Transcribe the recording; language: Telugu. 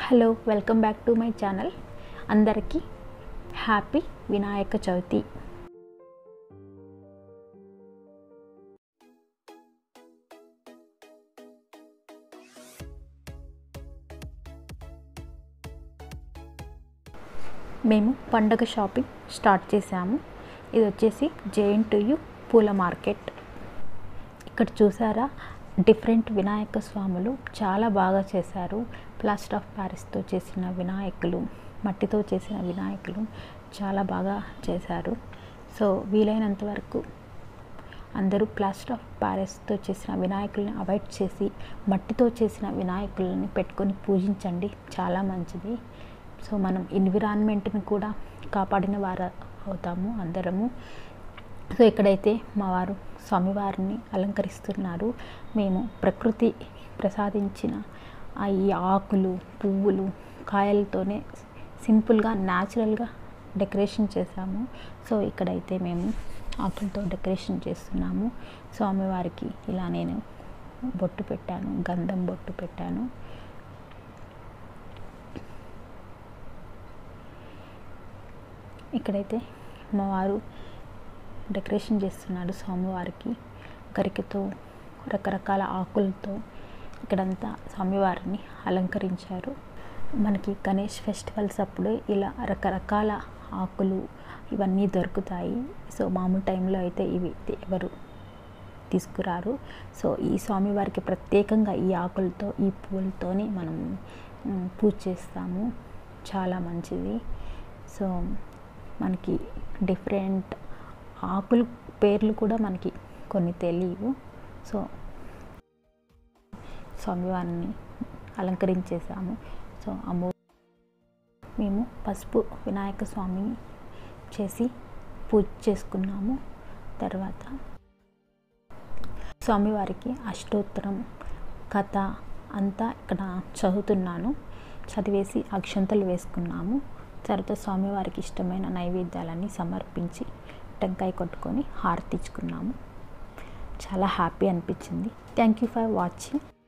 hello welcome back to my channel అందరికీ హ్యాపీ వినాయక చవితి మేము పండగ షాపింగ్ స్టార్ట్ చేసాము ఇది వచ్చేసి జేఎన్టీయు పూల మార్కెట్ ఇక్కడ చూసారా డిఫరెంట్ వినాయక స్వాములు చాలా బాగా చేశారు ప్లాస్టర్ ఆఫ్ ప్యారిస్తో చేసిన వినాయకులు మట్టితో చేసిన వినాయకులు చాలా బాగా చేశారు సో వీలైనంత వరకు అందరూ ప్లాస్టర్ ఆఫ్ ప్యారిస్తో చేసిన వినాయకుల్ని అవాయిడ్ చేసి మట్టితో చేసిన వినాయకులని పెట్టుకొని పూజించండి చాలా మంచిది సో మనం ఎన్విరాన్మెంట్ని కూడా కాపాడిన వారు అవుతాము అందరము సో ఇక్కడైతే మా వారు స్వామివారిని అలంకరిస్తున్నారు మేము ప్రకృతి ప్రసాదించిన ఆ ఈ ఆకులు పువ్వులు కాయలతోనే సింపుల్గా న్యాచురల్గా డెకరేషన్ చేసాము సో ఇక్కడైతే మేము ఆకులతో డెకరేషన్ చేస్తున్నాము స్వామివారికి ఇలా నేను బొట్టు పెట్టాను గంధం బొట్టు పెట్టాను ఇక్కడైతే మా వారు డెకరేషన్ చేస్తున్నాడు స్వామివారికి గరికతో రకరకాల ఆకులతో ఇక్కడంతా స్వామివారిని అలంకరించారు మనకి గణేష్ ఫెస్టివల్స్ అప్పుడు ఇలా రకరకాల ఆకులు ఇవన్నీ దొరుకుతాయి సో మామూలు టైంలో అయితే ఇవి ఎవరు తీసుకురారు సో ఈ స్వామివారికి ప్రత్యేకంగా ఈ ఆకులతో ఈ పువ్వులతోని మనం పూజ చేస్తాము చాలా మంచిది సో మనకి డిఫరెంట్ ఆకులు పేర్లు కూడా మనకి కొన్ని తెలియవు సో స్వామివారిని అలంకరించేసాము సో అమ్మో మేము పసుపు వినాయక స్వామిని చేసి పూజ చేసుకున్నాము తర్వాత స్వామివారికి అష్టోత్తరం కథ అంతా ఇక్కడ చదువుతున్నాను చదివేసి అక్షంతలు వేసుకున్నాము తర్వాత స్వామివారికి ఇష్టమైన నైవేద్యాలన్నీ సమర్పించి టెంకాయ కొట్టుకొని హారతిచ్చుకున్నాము చాలా హ్యాపీ అనిపించింది థ్యాంక్ యూ ఫర్ వాచింగ్